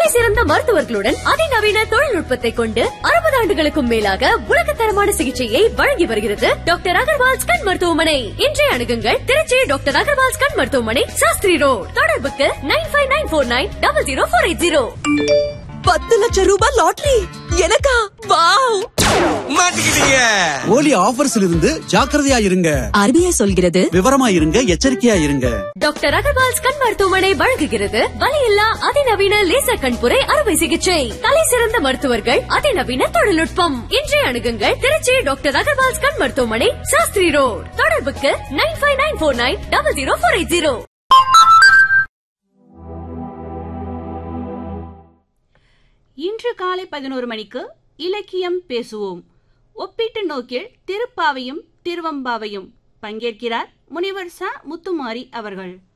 தலை சிறந்த மருத்துவர்களுடன் அதிநவீன தொழில்நுட்பத்தை கொண்டு அறுபது ஆண்டுகளுக்கும் மேலாக உலகத்தரமான சிகிச்சையை வழங்கி வருகிறது டாக்டர் அகர்வால்ஸ் கண் மருத்துவமனை இன்றைய அணுகுங்கள் திருச்சி டாக்டர் அகர்வால்ஸ் கண் மருத்துவமனை சாஸ்திரி ரோட் தொடர்புக்கு nine five nine four nine double zero four eight zero பத்து லட்சம் ரூபாய் லாட்டரி எனக்கா வாவ் மாட்டிக்கிட்டீங்க போலி ஆஃபர்ஸ்ல இருந்து ஜாக்கிரதையா இருங்க ஆர்பிஐ சொல்கிறது விவரமா இருங்க எச்சரிக்கையா இருங்க டாக்டர் அகர்வால்ஸ் கண் மருத்துவமனை வழங்குகிறது வலியில்லா அதிநவீன லேசர் கண்புரை அறுவை சிகிச்சை தலை சிறந்த மருத்துவர்கள் அதிநவீன தொழில்நுட்பம் இன்றைய அணுகுங்கள் திருச்சி டாக்டர் அகர்வால்ஸ் கண் மருத்துவமனை சாஸ்திரி ரோட் தொடர்புக்கு nine five nine four nine double zero four eight zero இன்று காலை பதினோரு மணிக்கு இலக்கியம் பேசுவோம் ஒப்பீட்டு நோக்கில் திருப்பாவையும் திருவம்பாவையும் பங்கேற்கிறார் முனிவர் ச முத்துமாரி அவர்கள்